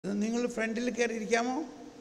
ഇത് നിങ്ങൾ ഫ്രണ്ടിൽ കയറി ഇരിക്കാമോ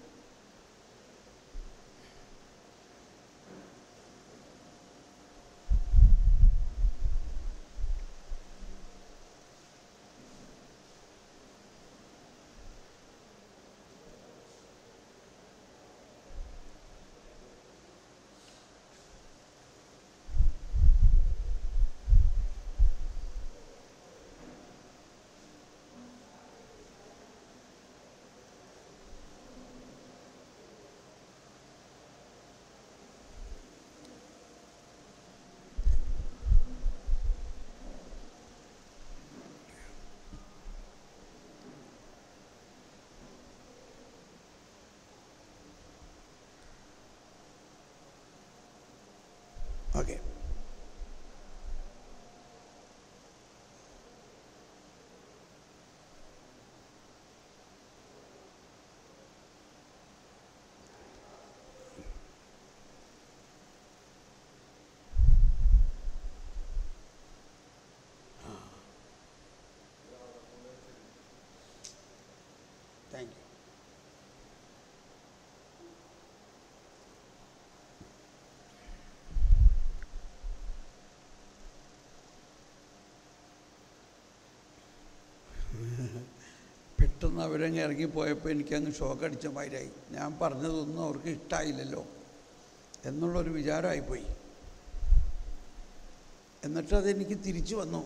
ഓക്കെ താങ്ക് യു പെട്ടെന്ന് അവരങ്ങ് ഇറങ്ങിപ്പോയപ്പോൾ എനിക്കങ്ങ് ഷോക്ക് അടിച്ച മാതിരായി ഞാൻ പറഞ്ഞതൊന്നും അവർക്ക് ഇഷ്ടമായില്ലല്ലോ എന്നുള്ളൊരു വിചാരമായിപ്പോയി എന്നിട്ട് അതെനിക്ക് തിരിച്ചു വന്നു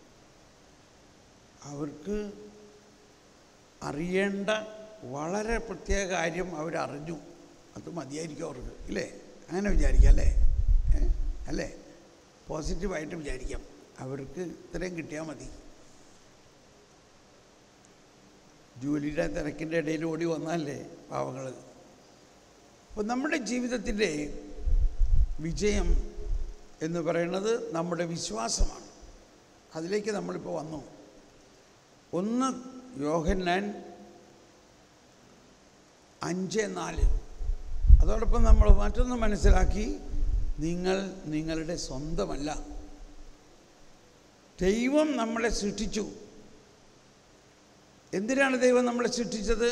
അവർക്ക് അറിയേണ്ട വളരെ പ്രത്യേക കാര്യം അവരറിഞ്ഞു അത് മതിയായിരിക്കും അവർക്ക് ഇല്ലേ അങ്ങനെ വിചാരിക്കാം അല്ലേ ഏ? അല്ലേ പോസിറ്റീവായിട്ട് വിചാരിക്കാം അവർക്ക് ഇത്രയും കിട്ടിയാൽ മതി ജോലിയുടെ തിരക്കിൻ്റെ ഇടയിൽ ഓടി വന്നല്ലേ പാവങ്ങൾ അപ്പോൾ നമ്മുടെ ജീവിതത്തിൻ്റെ വിജയം എന്ന് പറയുന്നത് നമ്മുടെ വിശ്വാസമാണ് അതിലേക്ക് നമ്മളിപ്പോൾ വന്നു ഒന്ന് യോഹന്നാൻ അഞ്ച് നാല് അതോടൊപ്പം നമ്മൾ മറ്റൊന്ന് മനസ്സിലാക്കി നിങ്ങൾ നിങ്ങളുടെ സ്വന്തമല്ല ദൈവം നമ്മളെ സൃഷ്ടിച്ചു എന്തിനാണ് ദൈവം നമ്മളെ സൃഷ്ടിച്ചത്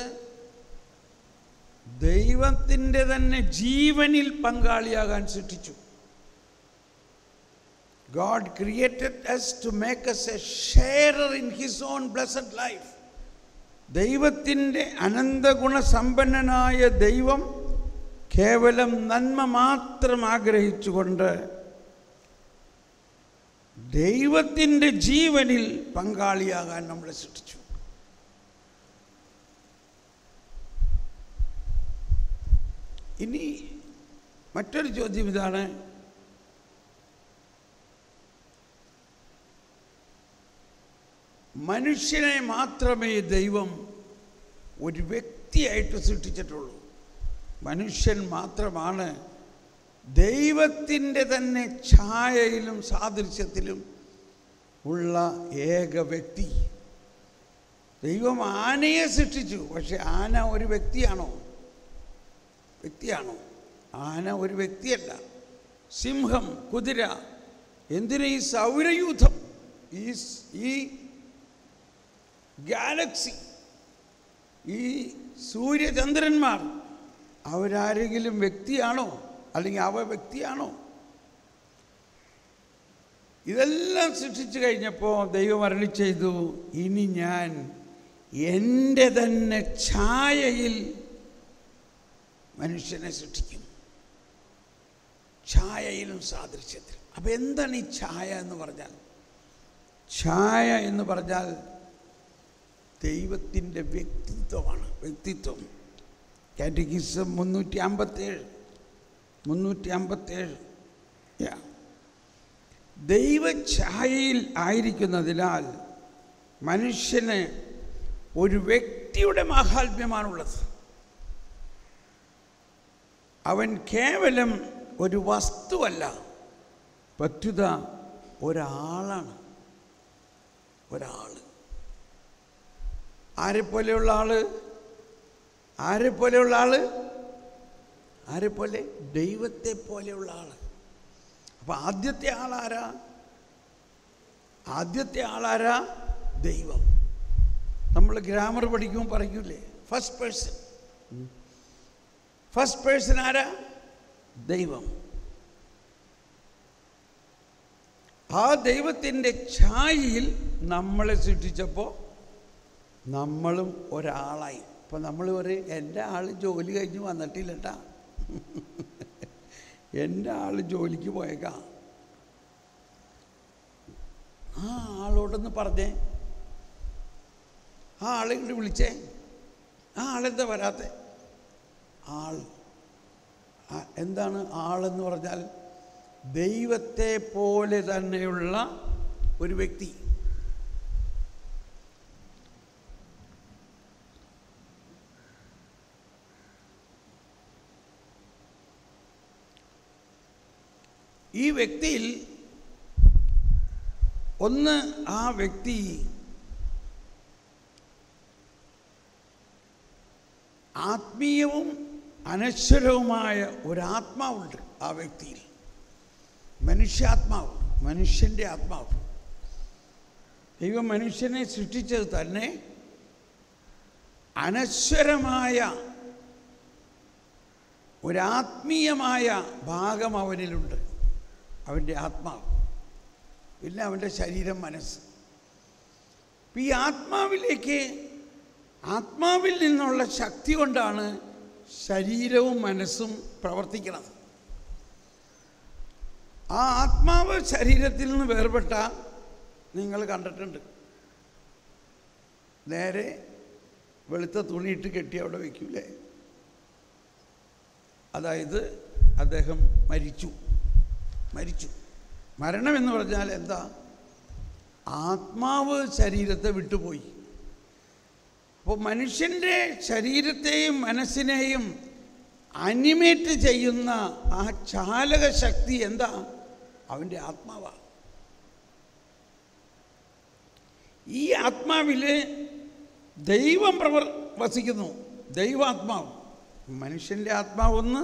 ദൈവത്തിൻ്റെ തന്നെ ജീവനിൽ പങ്കാളിയാകാൻ സൃഷ്ടിച്ചു God created us to make us a sharer in his own blessed life ദൈവത്തിൻ്റെ അനന്തഗുണസമ്പന്നനായ ദൈവം കേവലം നന്മ മാത്രം ആഗ്രഹിച്ചുകൊണ്ട് ദൈവത്തിൻ്റെ ജീവനിൽ പങ്കാളിയാകാൻ നമ്മളെ സൃഷ്ടിച്ചു ഇനി മറ്റൊരു ചോദ്യം ഇതാണ് മനുഷ്യനെ മാത്രമേ ദൈവം ഒരു വ്യക്തിയായിട്ട് സൃഷ്ടിച്ചിട്ടുള്ളൂ മനുഷ്യൻ മാത്രമാണ് ദൈവത്തിൻ്റെ തന്നെ ഛായയിലും സാദൃശ്യത്തിലും ഉള്ള ഏക വ്യക്തി ദൈവം ആനയെ സൃഷ്ടിച്ചു പക്ഷെ ആന ഒരു വ്യക്തിയാണോ വ്യക്തിയാണോ ആന ഒരു വ്യക്തിയല്ല സിംഹം കുതിര എന്തിന് ഈ സൗരയൂഥം ഈ സ്- ഈ ഗാലക്സി ഈ സൂര്യചന്ദ്രന്മാർ അവരാരെങ്കിലും വ്യക്തിയാണോ അല്ലെങ്കിൽ അവ വ്യക്തിയാണോ ഇതെല്ലാം സൃഷ്ടിച്ചു കഴിഞ്ഞപ്പോൾ ദൈവം അരളി ചെയ്തു ഇനി ഞാൻ എൻ്റെ തന്നെ ഛായയിൽ മനുഷ്യനെ സൃഷ്ടിക്കും ഛായയിലും സാദൃശ്യത്തിലും അപ്പം എന്താണ് ഈ ഛായ എന്ന് പറഞ്ഞാൽ ഛായ എന്ന് പറഞ്ഞാൽ ദൈവത്തിൻ്റെ വ്യക്തിത്വമാണ് വ്യക്തിത്വം കാറ്റഗിസം മുന്നൂറ്റി അമ്പത്തേഴ് മുന്നൂറ്റി അമ്പത്തേഴ് യാ ദൈവഛായയിൽ ആയിരിക്കുന്നതിനാൽ മനുഷ്യന് ഒരു വ്യക്തിയുടെ മാഹാത്മ്യമാണുള്ളത് അവൻ കേവലം ഒരു വസ്തുവല്ല പറ്റുത ഒരാളാണ് ഒരാൾ ആരെപ്പോലെയുള്ള ആള് ആരെപ്പോലെയുള്ള ആള് ആരെപ്പോലെ ദൈവത്തെ പോലെയുള്ള ആള് അപ്പൊ ആദ്യത്തെ ആളാരാ ആദ്യത്തെ ആളാരാ ദൈവം നമ്മൾ ഗ്രാമർ പഠിക്കുമ്പോൾ പറയൂലേ ഫസ്റ്റ് പേഴ്സൺ ഫസ്റ്റ് പേഴ്സൺ ആരാ ദൈവം ആ ദൈവത്തിൻ്റെ ഛായയിൽ നമ്മളെ സൃഷ്ടിച്ചപ്പോൾ നമ്മളും ഒരാളായി ഇപ്പം നമ്മൾ പറയും എൻ്റെ ആൾ ജോലി കഴിഞ്ഞ് വന്നിട്ടില്ല കേട്ടാ എൻ്റെ ആൾ ജോലിക്ക് പോയേക്കാം ആ ആളോടൊന്ന് പറഞ്ഞേ ആ ആളെ ഇങ്ങോട്ട് വിളിച്ചേ ആ ആളെന്താ വരാത്തെ ആൾ ആ, എന്താണ് ആളെന്ന് പറഞ്ഞാൽ ദൈവത്തെ പോലെ തന്നെയുള്ള ഒരു വ്യക്തി ഈ വ്യക്തിയിൽ ഒന്ന് ആ വ്യക്തി ആത്മീയവും അനശ്വരവുമായ ഒരാത്മാവുണ്ട് ആ വ്യക്തിയിൽ മനുഷ്യാത്മാവ് മനുഷ്യൻ്റെ ആത്മാവ് ദൈവം മനുഷ്യനെ സൃഷ്ടിച്ചത് തന്നെ അനശ്വരമായ ഒരാത്മീയമായ ഭാഗം അവനിലുണ്ട് അവൻ്റെ ആത്മാവ് പിന്നെ അവൻ്റെ ശരീരം മനസ്സ് അപ്പം ഈ ആത്മാവിലേക്ക് ആത്മാവിൽ നിന്നുള്ള ശക്തി കൊണ്ടാണ് ശരീരവും മനസ്സും പ്രവർത്തിക്കുന്നത് ആ ആത്മാവ് ശരീരത്തിൽ നിന്ന് വേർപെട്ട നിങ്ങൾ കണ്ടിട്ടുണ്ട് നേരെ വെളുത്ത തുണിയിട്ട് കെട്ടി അവിടെ വയ്ക്കൂലേ അതായത് അദ്ദേഹം മരിച്ചു മരിച്ചു മരണം എന്ന് പറഞ്ഞാൽ എന്താ ആത്മാവ് ശരീരത്തെ വിട്ടുപോയി അപ്പോൾ മനുഷ്യൻ്റെ ശരീരത്തെയും മനസ്സിനെയും അനിമേറ്റ് ചെയ്യുന്ന ആ ചാലക ശക്തി എന്താ അവൻ്റെ ആത്മാവാണ് ഈ ആത്മാവിൽ ദൈവം പ്രവർ വസിക്കുന്നു ദൈവാത്മാവ് മനുഷ്യൻ്റെ ആത്മാവൊന്ന്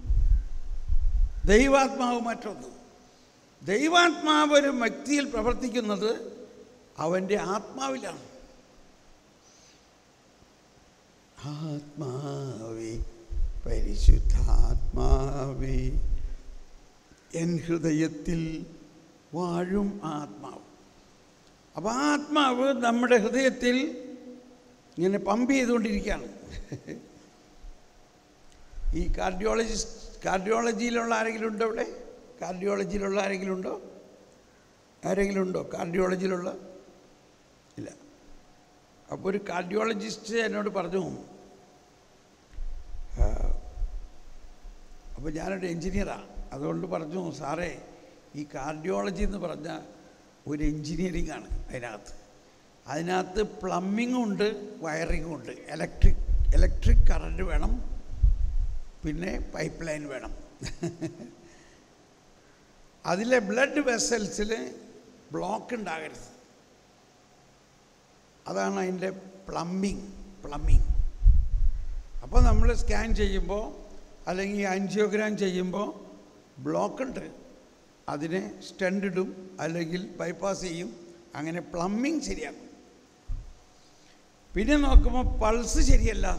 ദൈവാത്മാവ് മറ്റൊന്ന് ദൈവാത്മാവ് ഒരു വ്യക്തിയിൽ പ്രവർത്തിക്കുന്നത് അവൻ്റെ ആത്മാവിലാണ് ആത്മാവേ പരിശുദ്ധാത്മാവേ എൻ ഹൃദയത്തിൽ വാഴും ആത്മാവ് അപ്പോൾ ആ ആത്മാവ് നമ്മുടെ ഹൃദയത്തിൽ ഇങ്ങനെ പമ്പ് ചെയ്തുകൊണ്ടിരിക്കുകയാണ് ഈ കാർഡിയോളജിസ്റ്റ് കാർഡിയോളജിയിലുള്ള ആരെങ്കിലും ഉണ്ടോ ഇവിടെ കാർഡിയോളജിയിലുള്ള ആരെങ്കിലും ഉണ്ടോ ആരെങ്കിലും ഉണ്ടോ കാർഡിയോളജിയിലുള്ള ഇല്ല അപ്പോൾ ഒരു കാർഡിയോളജിസ്റ്റ് എന്നോട് പറഞ്ഞു അപ്പോൾ ഞാനൊരു എൻജിനീയറാണ് അതുകൊണ്ട് പറഞ്ഞു സാറേ ഈ കാർഡിയോളജി എന്ന് പറഞ്ഞ ഒരു എൻജിനീയറിംഗ് ആണ് അതിനകത്ത് അതിനകത്ത് പ്ലംബിങ്ങും ഉണ്ട് വയറിങ്ങും ഉണ്ട് ഇലക്ട്രിക് ഇലക്ട്രിക് കറണ്ട് വേണം പിന്നെ പൈപ്പ് ലൈൻ വേണം അതിലെ ബ്ലഡ് വെസൽസിൽ ബ്ലോക്ക് ഉണ്ടാകരുത് അതാണ് അതിൻ്റെ പ്ലംബിങ് പ്ലംബിങ് അപ്പോൾ നമ്മൾ സ്കാൻ ചെയ്യുമ്പോൾ അല്ലെങ്കിൽ ആൻജിയോഗ്രാം ചെയ്യുമ്പോൾ ബ്ലോക്ക് ഉണ്ട് അതിനെ സ്റ്റണ്ട് ഇടും അല്ലെങ്കിൽ ബൈപ്പാസ് ചെയ്യും അങ്ങനെ പ്ലംബിങ് ശരിയാക്കും പിന്നെ നോക്കുമ്പോൾ പൾസ് ശരിയല്ല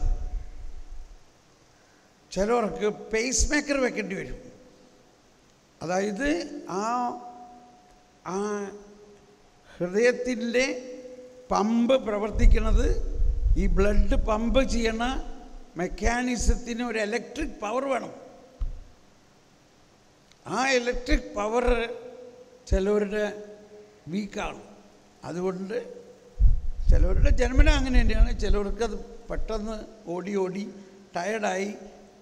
ചിലവർക്ക് പേസ് മേക്കർ വെക്കേണ്ടി വരും അതായത് ആ ആ ഹൃദയത്തിൻ്റെ പമ്പ് പ്രവർത്തിക്കുന്നത് ഈ ബ്ലഡ് പമ്പ് ചെയ്യണ മെക്കാനിസത്തിന് ഒരു ഇലക്ട്രിക് പവർ വേണം ആ ഇലക്ട്രിക് പവർ ചിലവരുടെ വീക്കാണ് അതുകൊണ്ട് ചിലവരുടെ ജന്മന അങ്ങനെ തന്നെയാണ് ചിലവർക്ക് അത് പെട്ടെന്ന് ഓടി ഓടി ടയർഡായി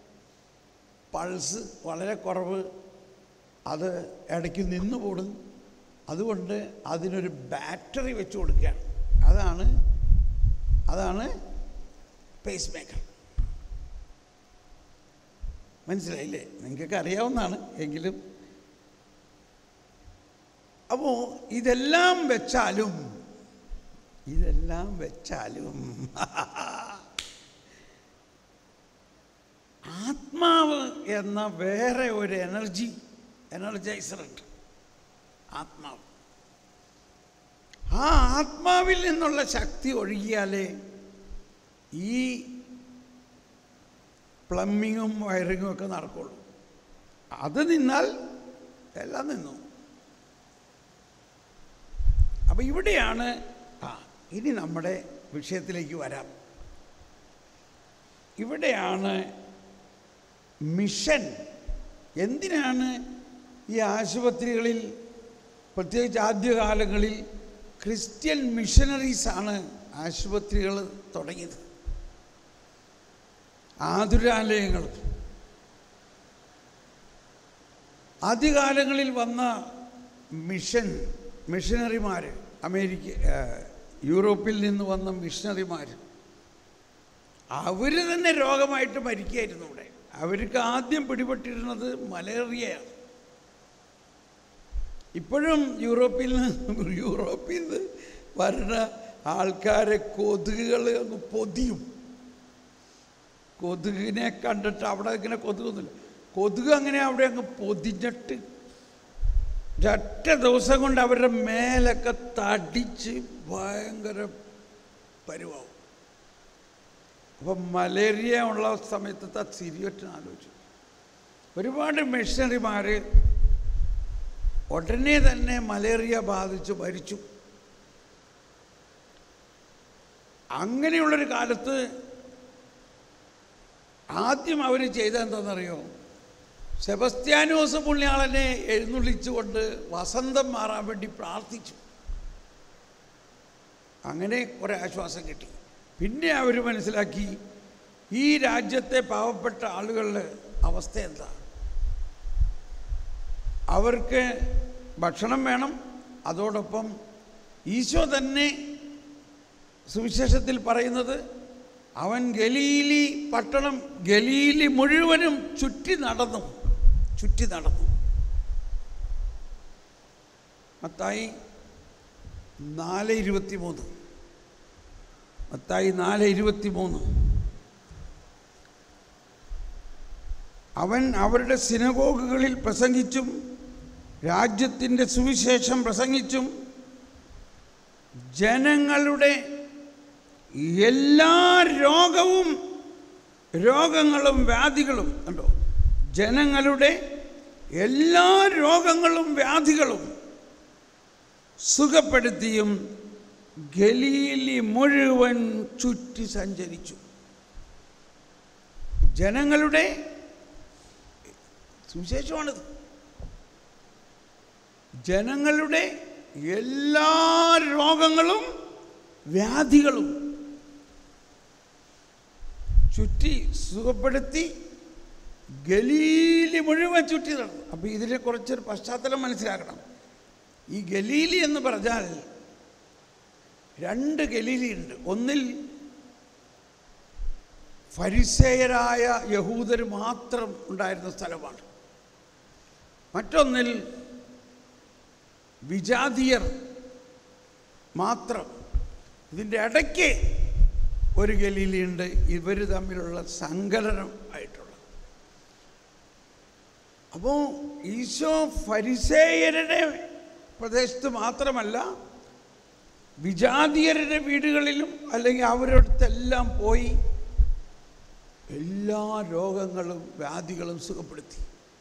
പൾസ് വളരെ കുറവ് അത് ഇടയ്ക്ക് നിന്ന് പോടും അതുകൊണ്ട് അതിനൊരു ബാറ്ററി വെച്ച് കൊടുക്കുകയാണ് അതാണ് അതാണ് പേസ് മേക്കർ മനസ്സിലായില്ലേ നിങ്ങൾക്കൊക്കെ അറിയാവുന്നതാണ് എങ്കിലും അപ്പോൾ ഇതെല്ലാം വെച്ചാലും ഇതെല്ലാം വെച്ചാലും ആത്മാവ് എന്ന വേറെ ഒരു എനർജി എനർജൈസർ ഉണ്ട് ആത്മാവ് ആ ആത്മാവിൽ നിന്നുള്ള ശക്തി ഒഴുകിയാലേ ഈ പ്ലംബിങ്ങും വയറിങ്ങും ഒക്കെ നടക്കുള്ളൂ അത് നിന്നാൽ എല്ലാം നിന്നു അപ്പം ഇവിടെയാണ് ആ ഇനി നമ്മുടെ വിഷയത്തിലേക്ക് വരാം ഇവിടെയാണ് മിഷൻ എന്തിനാണ് ഈ ആശുപത്രികളിൽ പ്രത്യേകിച്ച് ആദ്യകാലങ്ങളിൽ ക്രിസ്ത്യൻ മിഷനറീസാണ് ആശുപത്രികൾ തുടങ്ങിയത് ആതുരാലയങ്ങൾ ആദ്യകാലങ്ങളിൽ വന്ന മിഷൻ മിഷനറിമാർ അമേരിക്ക ആ, യൂറോപ്പിൽ നിന്ന് വന്ന മിഷനറിമാർ അവർ തന്നെ രോഗമായിട്ട് മരിക്കുകയായിരുന്നു ഇവിടെ അവർക്ക് ആദ്യം പിടിപെട്ടിരുന്നത് മലേറിയയാണ് ഇപ്പോഴും യൂറോപ്പിൽ നിന്ന് യൂറോപ്പിൽ നിന്ന് വരുന്ന ആൾക്കാരെ കൊതുകുകൾ അങ്ങ് പൊതിയും കൊതുകിനെ കണ്ടിട്ട് അവിടെ ഇങ്ങനെ കൊതുകൊന്നുമില്ല കൊതുക് അങ്ങനെ അവിടെ അങ്ങ് പൊതിഞ്ഞിട്ട് ഒറ്റ ദിവസം കൊണ്ട് അവരുടെ മേലൊക്കെ തടിച്ച് ഭയങ്കര പരുവാവും അപ്പം മലേറിയ ഉള്ള സമയത്തത്തെ സിരിയൊറ്റൻ ആലോചിച്ചു ഒരുപാട് മിഷണറിമാർ ഉടനെ തന്നെ മലേറിയ ബാധിച്ച് മരിച്ചു അങ്ങനെയുള്ളൊരു കാലത്ത് ആദ്യം അവർ ചെയ്തതെന്താണെന്നറിയോ സെബസ്ത്യാനോസ് പുണ്യാളനെ എഴുന്നള്ളിച്ചുകൊണ്ട് വസന്തം മാറാൻ വേണ്ടി പ്രാർത്ഥിച്ചു അങ്ങനെ കുറേ ആശ്വാസം കിട്ടി പിന്നെ അവർ മനസ്സിലാക്കി ഈ രാജ്യത്തെ പാവപ്പെട്ട ആളുകളുടെ അവസ്ഥ എന്താ അവർക്ക് ഭക്ഷണം വേണം അതോടൊപ്പം ഈശോ തന്നെ സുവിശേഷത്തിൽ പറയുന്നത് അവൻ ഗലീലി പട്ടണം ഗലീലി മുഴുവനും ചുറ്റി നടന്നു ചുറ്റി നടന്നു മത്തായി നാല് ഇരുപത്തി മൂന്ന് മത്തായി നാല് ഇരുപത്തി മൂന്ന് അവൻ അവരുടെ സിനഗോഗുകളിൽ പ്രസംഗിച്ചും രാജ്യത്തിൻ്റെ സുവിശേഷം പ്രസംഗിച്ചും ജനങ്ങളുടെ എല്ലാ രോഗവും രോഗങ്ങളും വ്യാധികളും ഉണ്ടോ ജനങ്ങളുടെ എല്ലാ രോഗങ്ങളും വ്യാധികളും സുഖപ്പെടുത്തിയും ഗലീലി മുഴുവൻ ചുറ്റി സഞ്ചരിച്ചു ജനങ്ങളുടെ സുവിശേഷമാണിത് ജനങ്ങളുടെ എല്ലാ രോഗങ്ങളും വ്യാധികളും ചുറ്റി സുഖപ്പെടുത്തി ഗലീലി മുഴുവൻ ചുറ്റി നടന്നു അപ്പോൾ ഇതിനെ കുറച്ചൊരു പശ്ചാത്തലം മനസ്സിലാക്കണം ഈ ഗലീലി എന്ന് പറഞ്ഞാൽ രണ്ട് ഗലീലി ഉണ്ട് ഒന്നിൽ ഫരിസേയരായ യഹൂദർ മാത്രം ഉണ്ടായിരുന്ന സ്ഥലമാണ് മറ്റൊന്നിൽ വിജാതീയർ മാത്രം ഇതിൻ്റെ ഇടയ്ക്ക് ഒരു ഗലീലിയുണ്ട് ഇവർ തമ്മിലുള്ള സങ്കലനം ആയിട്ടുള്ള അപ്പോൾ ഈശോ ഫരിസേയരുടെ പ്രദേശത്ത് മാത്രമല്ല വിജാതീയരുടെ വീടുകളിലും അല്ലെങ്കിൽ അവരുടെ അടുത്തെല്ലാം പോയി എല്ലാ രോഗങ്ങളും വ്യാധികളും സുഖപ്പെടുത്തി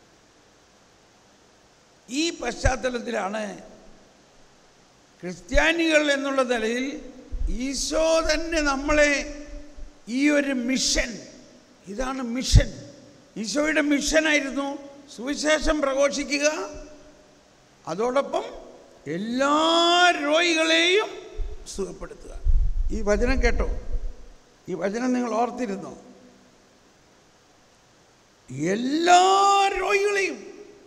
ഈ പശ്ചാത്തലത്തിലാണ് ക്രിസ്ത്യാനികൾ എന്നുള്ള നിലയിൽ ഈശോ തന്നെ നമ്മളെ ഈ ഒരു മിഷൻ ഇതാണ് മിഷൻ ഈശോയുടെ മിഷനായിരുന്നു സുവിശേഷം പ്രഘോഷിക്കുക അതോടൊപ്പം എല്ലാ രോഗികളെയും സുഖപ്പെടുത്തുക ഈ വചനം കേട്ടോ ഈ വചനം നിങ്ങൾ ഓർത്തിരുന്നോ എല്ലാ രോഗികളെയും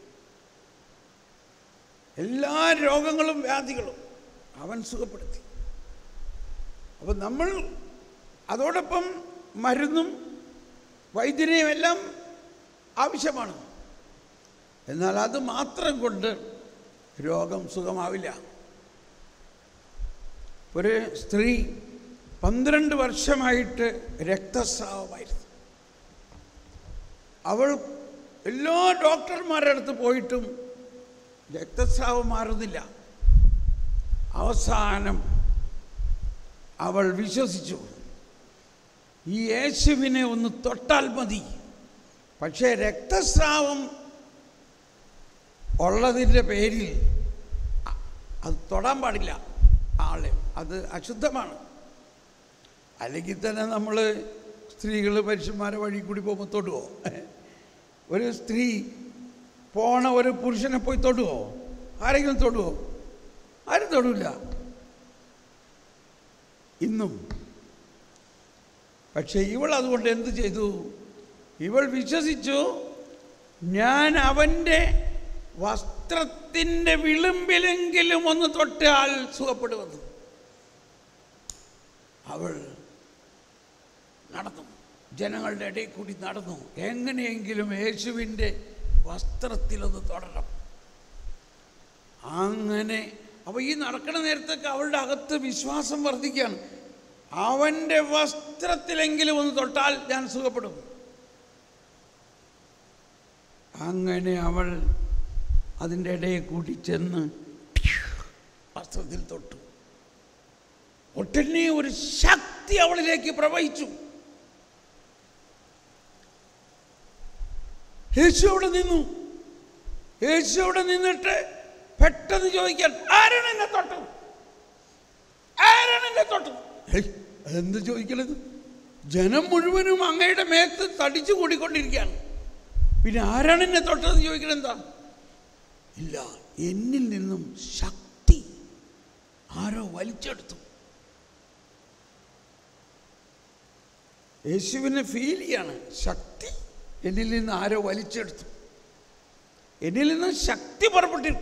എല്ലാ രോഗങ്ങളും വ്യാധികളും അവൻ സുഖപ്പെടുത്തി അപ്പം നമ്മൾ അതോടൊപ്പം മരുന്നും വൈദ്യനെയും എല്ലാം ആവശ്യമാണ് എന്നാൽ അത് മാത്രം കൊണ്ട് രോഗം സുഖമാവില്ല ഒരു സ്ത്രീ പന്ത്രണ്ട് വർഷമായിട്ട് രക്തസ്രാവമായിരുന്നു അവൾ എല്ലാ ഡോക്ടർമാരുടെ അടുത്ത് പോയിട്ടും രക്തസ്രാവം മാറുന്നില്ല അവസാനം അവൾ വിശ്വസിച്ചു ഈ യേശുവിനെ ഒന്ന് തൊട്ടാൽ മതി പക്ഷേ രക്തസ്രാവം ഉള്ളതിൻ്റെ പേരിൽ അ- അത് തൊടാൻ പാടില്ല ആളെ അത് അശുദ്ധമാണ് അല്ലെങ്കിൽ തന്നെ നമ്മൾ സ്ത്രീകൾ പുരുഷന്മാരെ വഴി കൂടി പോകുമ്പോൾ തൊടുവോ ഒരു സ്ത്രീ പോണ ഒരു പുരുഷനെ പോയി തൊടുവോ ആരെങ്കിലും തൊടുവോ ആരും തൊടില്ല ഇന്നും പക്ഷേ ഇവൾ അതുകൊണ്ട് എന്ത് ചെയ്തു ഇവൾ വിശ്വസിച്ചു ഞാൻ അവൻ്റെ വസ്ത്രത്തിൻ്റെ വിളിമ്പിലെങ്കിലും ഒന്ന് തൊട്ടാൽ സുഖപ്പെടുമെന്ന് അവൾ നടന്നു ജനങ്ങളുടെ ഇടയിൽ കൂടി നടന്നു എങ്ങനെയെങ്കിലും യേശുവിൻ്റെ വസ്ത്രത്തിലൊന്ന് തൊടണം അങ്ങനെ അപ്പോൾ ഈ നടക്കണ നേരത്തൊക്കെ അവളുടെ അകത്ത് വിശ്വാസം വർദ്ധിക്കുകയാണ് അവൻ്റെ വസ്ത്രത്തിലെങ്കിലും ഒന്ന് തൊട്ടാൽ ഞാൻ സുഖപ്പെടും അങ്ങനെ അവൾ അതിൻ്റെ ഇടയിൽ കൂടി ചെന്ന് വസ്ത്രത്തിൽ തൊട്ടു ഒട്ടനെ ഒരു ശക്തി അവളിലേക്ക് പ്രവഹിച്ചു യേശു അവിടെ നിന്നു യേശു അവിടെ നിന്നിട്ട് പെട്ടെന്ന് ചോദിക്കാൻ ആരാണ് എന്നെ തൊട്ടത് ആരാണ് എന്നെ തൊട്ടത് ഹേയ്, അതെന്ത് ചോദിക്കണത് ജനം മുഴുവനും അങ്ങയുടെ മേത്ത് തടിച്ചു കൂടിക്കൊണ്ടിരിക്കുകയാണ് പിന്നെ ആരാണ് എന്നെ തൊട്ടതെന്ന് ചോദിക്കണത് എന്താ ഇല്ല എന്നിൽ നിന്നും ശക്തി ആരോ വലിച്ചെടുത്തു യേശുവിനെ ഫീൽ ചെയ്യാണ് ശക്തി എന്നിൽ നിന്ന് ആരോ വലിച്ചെടുത്തു എന്നിൽ നിന്ന് ശക്തി പുറപ്പെട്ടിരിക്കും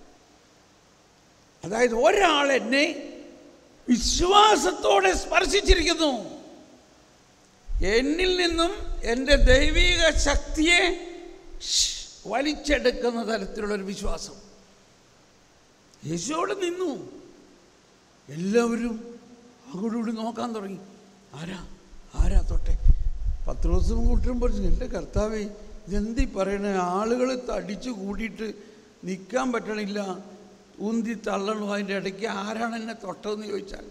അതായത് ഒരാൾ എന്നെ വിശ്വാസത്തോടെ സ്പർശിച്ചിരിക്കുന്നു എന്നിൽ നിന്നും എൻ്റെ ദൈവിക ശക്തിയെ ഷ് വലിച്ചെടുക്കുന്ന തരത്തിലുള്ളൊരു വിശ്വാസം യേശുവോടെ നിന്നു എല്ലാവരും അങ്ങോട്ടുകൂടി നോക്കാൻ തുടങ്ങി ആരാ ആരാ തൊട്ടെ പത്ത് ദിവസം കൂട്ടും പറഞ്ഞു എൻ്റെ കർത്താവേ ഇതെന്തി പറയണേ ആളുകൾ തടിച്ചു കൂടിയിട്ട് നിൽക്കാൻ പറ്റണില്ല ഉന്തി തള്ളണു അതിൻ്റെ ഇടയ്ക്ക് ആരാണ് എന്നെ തൊട്ടതെന്ന് ചോദിച്ചാൽ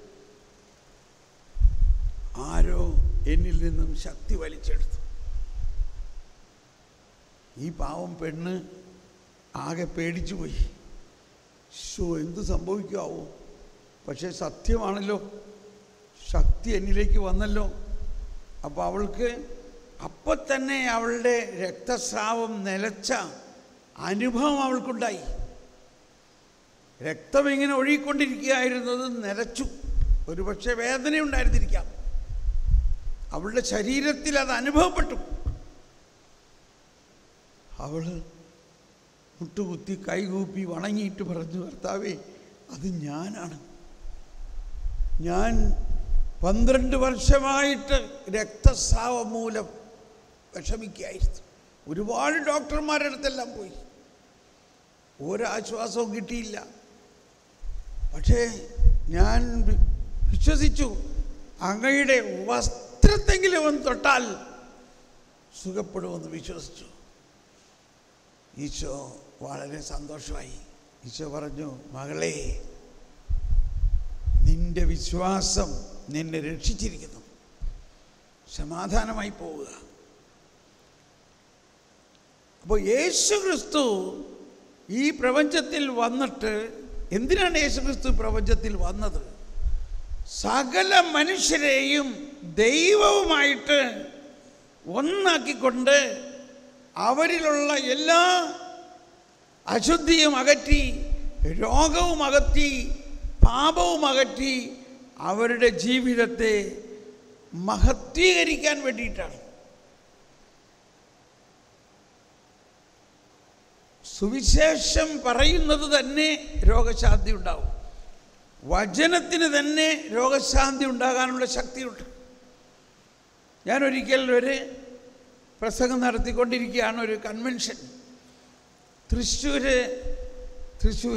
ആരോ എന്നിൽ നിന്നും ശക്തി വലിച്ചെടുത്തു ഈ പാവം പെണ്ണ് ആകെ പേടിച്ചു പോയി ഷോ എന്ത് സംഭവിക്കാവോ പക്ഷേ സത്യമാണല്ലോ ശക്തി എന്നിലേക്ക് വന്നല്ലോ അപ്പോൾ അവൾക്ക് അപ്പോൾ തന്നെ അവളുടെ രക്തസ്രാവം നിലച്ച അനുഭവം അവൾക്കുണ്ടായി രക്തം ഇങ്ങനെ ഒഴുകിക്കൊണ്ടിരിക്കുകയായിരുന്നത് നിലച്ചു ഒരുപക്ഷെ വേദന ഉണ്ടായിരുന്നിരിക്കാം അവളുടെ ശരീരത്തിൽ അത് അനുഭവപ്പെട്ടു അവൾ മുട്ടുകുത്തി കൈകൂപ്പി വണങ്ങിയിട്ട് പറഞ്ഞു കർത്താവേ അത് ഞാനാണ് ഞാൻ പന്ത്രണ്ട് വർഷമായിട്ട് രക്തസ്രാവം മൂലം വിഷമിക്കുകയായിരുന്നു ഒരുപാട് ഡോക്ടർമാരുടെ അടുത്തെല്ലാം പോയി ഒരാശ്വാസവും കിട്ടിയില്ല പക്ഷേ ഞാൻ വി- വിശ്വസിച്ചു അങ്ങയുടെ വസ്ത്രത്തെങ്കിലും ഒന്ന് തൊട്ടാൽ സുഖപ്പെടുമെന്ന് വിശ്വസിച്ചു ഈശോ വളരെ സന്തോഷമായി ഈശോ പറഞ്ഞു മകളെ നിന്റെ വിശ്വാസം നിന്നെ രക്ഷിച്ചിരിക്കുന്നു സമാധാനമായി പോവുക അപ്പോൾ യേശു ക്രിസ്തു ഈ പ്രപഞ്ചത്തിൽ വന്നിട്ട് എന്തിനാണ് യേശു ക്രിസ്തു പ്രപഞ്ചത്തിൽ വന്നത് സകല മനുഷ്യരെയും ദൈവവുമായിട്ട് ഒന്നാക്കിക്കൊണ്ട് അവരിലുള്ള എല്ലാ അശുദ്ധിയും അകറ്റി രോഗവും അകറ്റി പാപവും അകറ്റി അവരുടെ ജീവിതത്തെ മഹത്വീകരിക്കാൻ വേണ്ടിയിട്ടാണ് സുവിശേഷം പറയുന്നത് തന്നെ രോഗശാന്തി ഉണ്ടാവും വചനത്തിന് തന്നെ രോഗശാന്തി ഉണ്ടാകാനുള്ള ശക്തിയുണ്ട് ഞാൻ ഒരിക്കൽ ഒരു പ്രസംഗം നടത്തിക്കൊണ്ടിരിക്കുകയാണ് ഒരു കൺവെൻഷൻ തൃശ്ശൂർ തൃശ്ശൂർ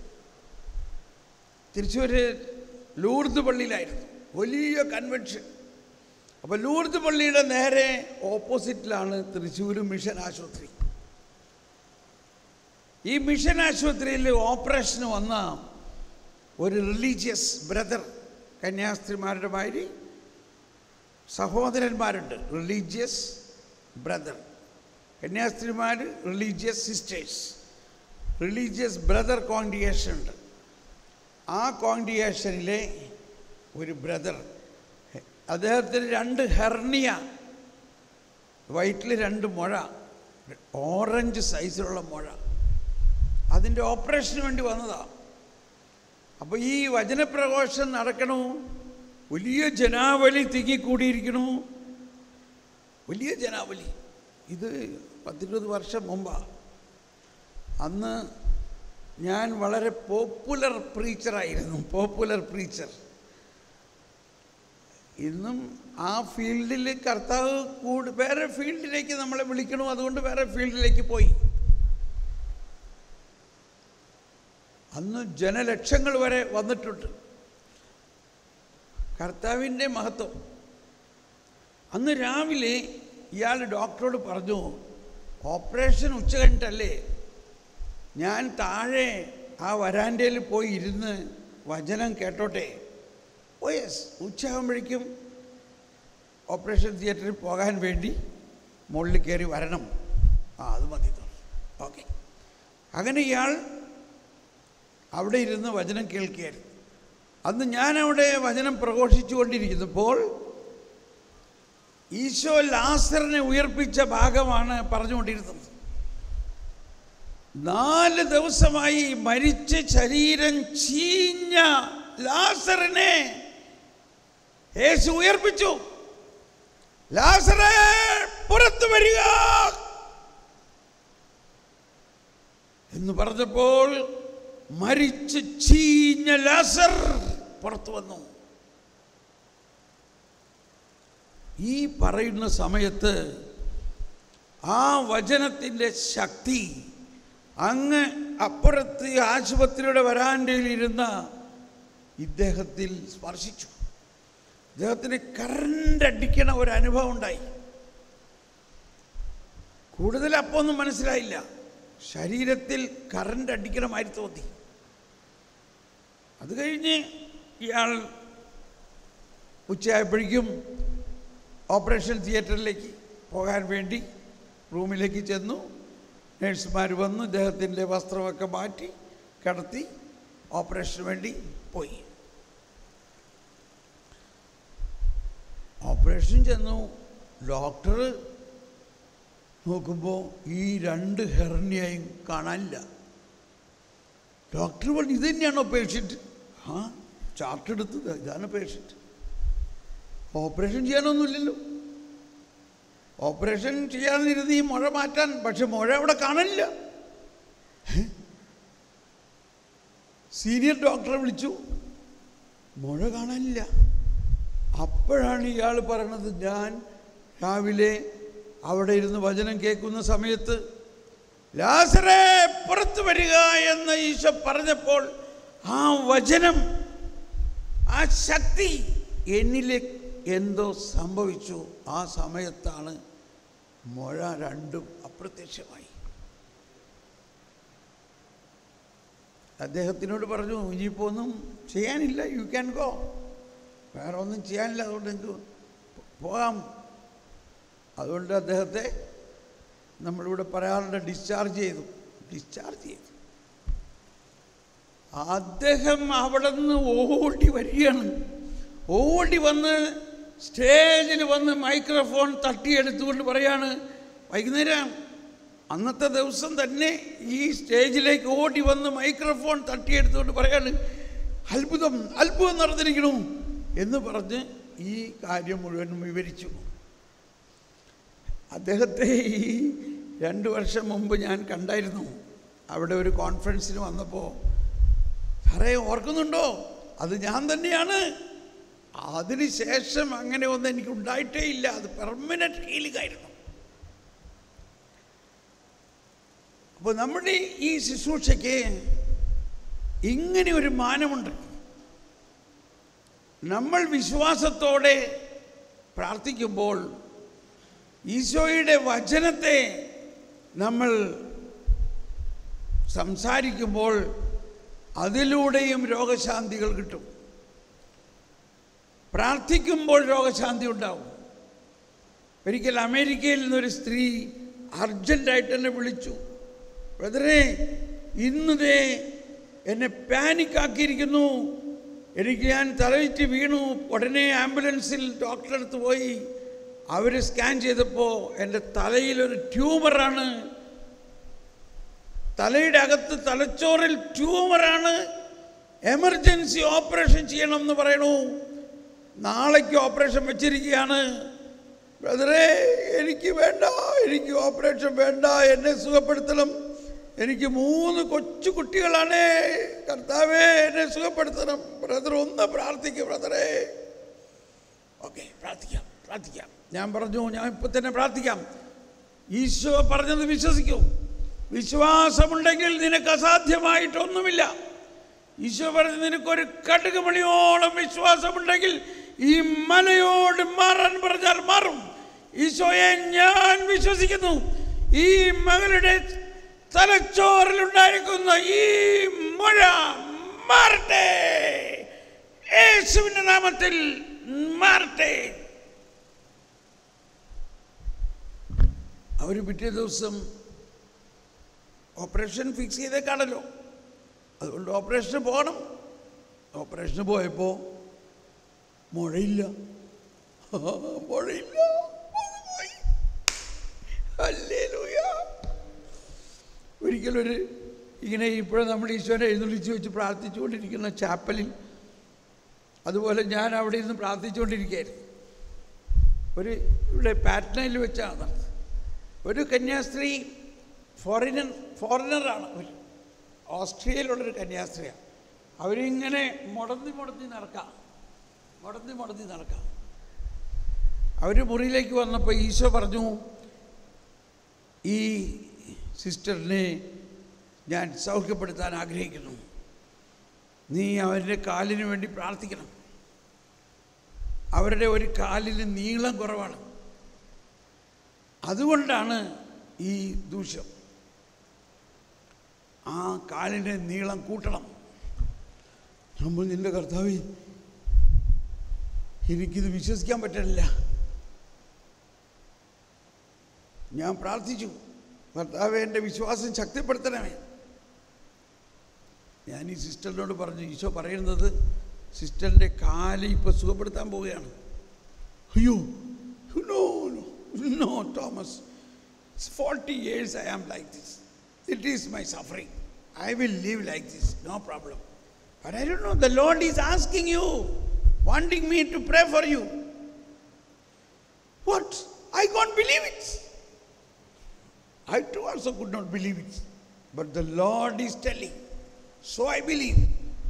തൃശ്ശൂർ ലൂർദ് പള്ളിയിലായിരുന്നു വലിയ കൺവെൻഷൻ അപ്പോൾ ലൂർദ് പള്ളിയുടെ നേരെ ഓപ്പോസിറ്റിലാണ് തൃശ്ശൂർ മിഷൻ ആശുപത്രി ഈ മിഷൻ ആശുപത്രിയിൽ ഓപ്പറേഷന് വന്ന ഒരു റിലീജിയസ് ബ്രദർ കന്യാസ്ത്രീമാരുടെ മാതിരി സഹോദരന്മാരുണ്ട് റിലീജിയസ് ബ്രദർ കന്യാസ്ത്രീമാർ religious sisters religious brother congregation ഉണ്ട് ആ കോൺഗ്രിഗേഷനിലെ ഒരു ബ്രദർ അദ്ദേഹത്തിന് രണ്ട് ഹെർണിയ വയറ്റിൽ രണ്ട് മുഴ ഓറഞ്ച് സൈസിലുള്ള മുഴ അതിൻ്റെ ഓപ്പറേഷന് വേണ്ടി വന്നതാണ് അപ്പോൾ ഈ വചനപ്രഘോഷം നടക്കണു വലിയ ജനാവലി തിങ്ങിക്കൂടിയിരിക്കണു വലിയ ജനാവലി ഇത് പത്തിരുപത് വർഷം മുമ്പാണ് അന്ന് ഞാൻ വളരെ പോപ്പുലർ പ്രീച്ചറായിരുന്നു പോപ്പുലർ പ്രീച്ചർ ഇന്നും ആ ഫീൽഡിൽ കർത്താവ് കൂടി വേറെ ഫീൽഡിലേക്ക് നമ്മളെ വിളിക്കണു അതുകൊണ്ട് വേറെ ഫീൽഡിലേക്ക് പോയി അന്ന് ജനലക്ഷങ്ങൾ വരെ വന്നിട്ടുണ്ട് കർത്താവിൻ്റെ മഹത്വം അന്ന് രാവിലെ ഇയാൾ ഡോക്ടറോട് പറഞ്ഞു ഓപ്പറേഷൻ ഉച്ച കഴിഞ്ഞിട്ടല്ലേ ഞാൻ താഴെ ആ വരാന്തയിൽ പോയി ഇരുന്ന് വചനം കേട്ടോട്ടെ ഓ യെസ് ഉച്ചയാകുമ്പോഴേക്കും ഓപ്പറേഷൻ തിയേറ്ററിൽ പോകാൻ വേണ്ടി മുകളിൽ കയറി വരണം ആ അത് മതി ഓക്കെ അങ്ങനെ ഇയാൾ അവിടെ ഇരുന്ന് വചനം കേൾക്കുകയായിരുന്നു അന്ന് ഞാൻ അവിടെ വചനം പ്രഘോഷിച്ചു കൊണ്ടിരിക്കുന്നപ്പോൾ ഈശോ ലാസറിനെ ഉയർപ്പിച്ച ഭാഗമാണ് പറഞ്ഞുകൊണ്ടിരുന്നത് നാല് ദിവസമായി മരിച്ച ശരീരം ചീഞ്ഞ ലാസറിനെ യേശു ഉയർപ്പിച്ചു ലാസറെ പുറത്തു വരിക എന്ന് പറഞ്ഞപ്പോൾ മരിച്ച് ചീഞ്ഞ ലാസർ പുറത്തു വന്നു ഈ പറയുന്ന സമയത്ത് ആ വചനത്തിൻ്റെ ശക്തി അങ്ങ് അപ്പുറത്ത് ആശുപത്രിയുടെ വരാന്തയിൽ ഇരുന്ന ഇദ്ദേഹത്തിൽ സ്പർശിച്ചു ഇദ്ദേഹത്തിന് കറണ്ട് അടിക്കണ ഒരു അനുഭവം ഉണ്ടായി കൂടുതൽ അപ്പോൾ ഒന്നും മനസ്സിലായില്ല ശരീരത്തിൽ കറണ്ട് അടിക്കണമായിട്ട് തോന്നി അത് കഴിഞ്ഞ് ഇയാൾ ഉച്ചയായപ്പോഴേക്കും ഓപ്പറേഷൻ തിയേറ്ററിലേക്ക് പോകാൻ വേണ്ടി റൂമിലേക്ക് ചെന്നു നേഴ്സുമാർ വന്നു ഇദ്ദേഹത്തിൻ്റെ വസ്ത്രമൊക്കെ മാറ്റി കിടത്തി ഓപ്പറേഷന് വേണ്ടി പോയി ഓപ്പറേഷൻ ചെന്നു ഡോക്ടർ നോക്കുമ്പോൾ ഈ രണ്ട് ഹെർണിയായും കാണാനില്ല ഡോക്ടർ പറഞ്ഞു ഇത് തന്നെയാണോ പേഷ്യൻറ്റ് ആ ചാർട്ട് എടുത്തത് ഇതാണ് പേഷ്യൻറ്റ് ഓപ്പറേഷൻ ചെയ്യാനൊന്നുമില്ലല്ലോ ഓപ്പറേഷൻ ചെയ്യാനിരുന്ന് ഈ മുഴ മാറ്റാൻ പക്ഷെ മുഴ അവിടെ കാണില്ല സീനിയർ ഡോക്ടറെ വിളിച്ചു മുഴ കാണാനില്ല അപ്പോഴാണ് ഇയാൾ പറയണത് ഞാൻ രാവിലെ അവിടെ ഇരുന്ന് വചനം കേൾക്കുന്ന സമയത്ത് ലാസറെ പുറത്തു വരിക എന്ന് ഈശോ പറഞ്ഞപ്പോൾ ആ വചനം ആ ശക്തി എന്നിലെ എന്തോ സംഭവിച്ചു ആ സമയത്താണ് മുഴ രണ്ടും അപ്രത്യക്ഷമായി അദ്ദേഹത്തിനോട് പറഞ്ഞു ഇനിയിപ്പോൾ ഒന്നും ചെയ്യാനില്ല യു ക്യാൻ ഗോ വേറെ ഒന്നും ചെയ്യാനില്ല അതുകൊണ്ട് എനിക്ക് പോകാം അതുകൊണ്ട് അദ്ദേഹത്തെ നമ്മളിവിടെ പറയാറുണ്ട് ഡിസ്ചാർജ് ചെയ്തു ഡിസ്ചാർജ് ചെയ്തു അദ്ദേഹം അവിടെ നിന്ന് ഓടി വരികയാണ് ഓടി വന്ന് സ്റ്റേജിൽ വന്ന് മൈക്രോഫോൺ തട്ടിയെടുത്തുകൊണ്ട് പറയാണ് വൈകുന്നേരം അന്നത്തെ ദിവസം തന്നെ ഈ സ്റ്റേജിലേക്ക് ഓടി വന്ന് മൈക്രോഫോൺ തട്ടിയെടുത്തുകൊണ്ട് പറയാണ് അത്ഭുതം അത്ഭുതം നടന്നിരിക്കണു എന്ന് പറഞ്ഞ് ഈ കാര്യം മുഴുവനും വിവരിച്ചു അദ്ദേഹത്തെ ഈ രണ്ട് വർഷം മുമ്പ് ഞാൻ കണ്ടായിരുന്നു അവിടെ ഒരു കോൺഫറൻസിന് വന്നപ്പോൾ സാറേ ഓർക്കുന്നുണ്ടോ അത് ഞാൻ തന്നെയാണ് അതിനുശേഷം അങ്ങനെ ഒന്നും എനിക്ക് ഉണ്ടായിട്ടേ ഇല്ല അത് പെർമനൻറ്റ് ഹീലിംഗ് ആയിരുന്നു അപ്പോൾ നമ്മുടെ ഈ ശുശ്രൂഷയ്ക്ക് ഇങ്ങനെ ഒരു മാനമുണ്ട് നമ്മൾ വിശ്വാസത്തോടെ പ്രാർത്ഥിക്കുമ്പോൾ ഈശോയുടെ വചനത്തെ നമ്മൾ സംസാരിക്കുമ്പോൾ അതിലൂടെയും രോഗശാന്തികൾ കിട്ടും പ്രാർത്ഥിക്കുമ്പോൾ രോഗശാന്തി ഉണ്ടാവും ഒരിക്കൽ അമേരിക്കയിൽ നിന്നൊരു സ്ത്രീ അർജൻറ്റായിട്ട് എന്നെ വിളിച്ചു ബ്രദറെ ഇന്നതേ എന്നെ പാനിക്കാക്കിയിരിക്കുന്നു എനിക്ക് ഞാൻ തലവിറ്റ് വീണു ഉടനെ ആംബുലൻസിൽ ഡോക്ടറെ അടുത്ത് പോയി അവർ സ്കാൻ ചെയ്തപ്പോൾ എൻ്റെ തലയിലൊരു ട്യൂമറാണ് തലയുടെ അകത്ത് തലച്ചോറിൽ ട്യൂമറാണ് എമർജൻസി ഓപ്പറേഷൻ ചെയ്യണം എന്ന് പറയണു നാളേക്ക് ഓപ്പറേഷൻ വെച്ചിരിക്കുകയാണ് ബ്രദറെ എനിക്ക് വേണ്ട എനിക്ക് ഓപ്പറേഷൻ വേണ്ട എന്നെ സുഖപ്പെടുത്തണം എനിക്ക് മൂന്ന് കൊച്ചു കുട്ടികളാണ് കർത്താവേ എന്നെ സുഖപ്പെടുത്തണം ബ്രദർ ഒന്ന് പ്രാർത്ഥിക്കും ബ്രദറെ ഓക്കെ പ്രാർത്ഥിക്കാം പ്രാർത്ഥിക്കാം ഞാൻ പറഞ്ഞു ഞാൻ ഇപ്പം തന്നെ പ്രാർത്ഥിക്കാം ഈശോ പറഞ്ഞത് വിശ്വസിക്കൂ വിശ്വാസമുണ്ടെങ്കിൽ നിനക്ക് അസാധ്യമായിട്ടൊന്നുമില്ല ഈശോ പറഞ്ഞ് നിനക്കൊരു കടുക് മണിയോളം വിശ്വാസമുണ്ടെങ്കിൽ ഈ മലയോട് മാറാൻ പറഞ്ഞാൽ മാറും ഈശോയെ ഞാൻ വിശ്വസിക്കുന്നു ഈ മകളുടെ തലച്ചോറിലുണ്ടായിരിക്കുന്ന ഈ മഴ മാറട്ടെ യേശുവിൻ്റെ നാമത്തിൽ മാറട്ടെ അവർ പിറ്റേ ദിവസം ഓപ്പറേഷൻ ഫിക്സ് ചെയ്തേക്കാണല്ലോ അതുകൊണ്ട് ഓപ്പറേഷന് പോകണം ഓപ്പറേഷന് പോയപ്പോൾ മുഴയില്ല മുഴയില്ല മുഴ പോയി. ഹല്ലേലൂയ. ഒരിക്കലൊരു ഇങ്ങനെ ഇപ്പോഴും നമ്മൾ ഈശോനെ എഴുന്നള്ളിച്ച് വെച്ച് പ്രാർത്ഥിച്ചുകൊണ്ടിരിക്കുന്ന ചാപ്പലിൽ അതുപോലെ ഞാൻ അവിടെ ഇരുന്ന് പ്രാർത്ഥിച്ചുകൊണ്ടിരിക്കുകയായിരുന്നു ഒരു ഇവിടെ പാറ്റ്നയിൽ വെച്ചാണ് നടന്നത് ഒരു കന്യാസ്ത്രീ ഫോറിനർ ഫോറിനറാണ് അവർ ഓസ്ട്രിയയിലുള്ളൊരു കന്യാസ്ത്രീയാണ് അവരിങ്ങനെ മുടന്തി മുടന്തി നടക്കാം മുടന്തി മുടന്തി നടക്കാം അവർ മുറിയിലേക്ക് വന്നപ്പോൾ ഈശോ പറഞ്ഞു ഈ സിസ്റ്ററിനെ ഞാൻ സൗഖ്യപ്പെടുത്താൻ ആഗ്രഹിക്കുന്നു നീ അവരുടെ കാലിന് വേണ്ടി പ്രാർത്ഥിക്കണം അവരുടെ ഒരു കാലിന് നീളം കുറവാണ് അതുകൊണ്ടാണ് ഈ ദൂഷ്യം ആ കാലിൻ്റെ നീളം കൂട്ടണം നമ്മൾ നിന്റെ കർത്താവി എനിക്കിത് വിശ്വസിക്കാൻ പറ്റില്ല ഞാൻ പ്രാർത്ഥിച്ചു കർത്താവെ എൻ്റെ വിശ്വാസം ശക്തിപ്പെടുത്തണമേ ഞാൻ ഈ സിസ്റ്ററിനോട് പറഞ്ഞു ഈശോ പറയുന്നത് സിസ്റ്ററിൻ്റെ കാല് ഇപ്പോൾ സുഖപ്പെടുത്താൻ പോവുകയാണ് അയ്യോ no no no Thomas forty years I am like this it is my suffering I will leave like this no problem but I don't know the Lord is asking you wanting me to pray for you what I can't believe it I too also could not believe it. But the Lord is telling. So I believe.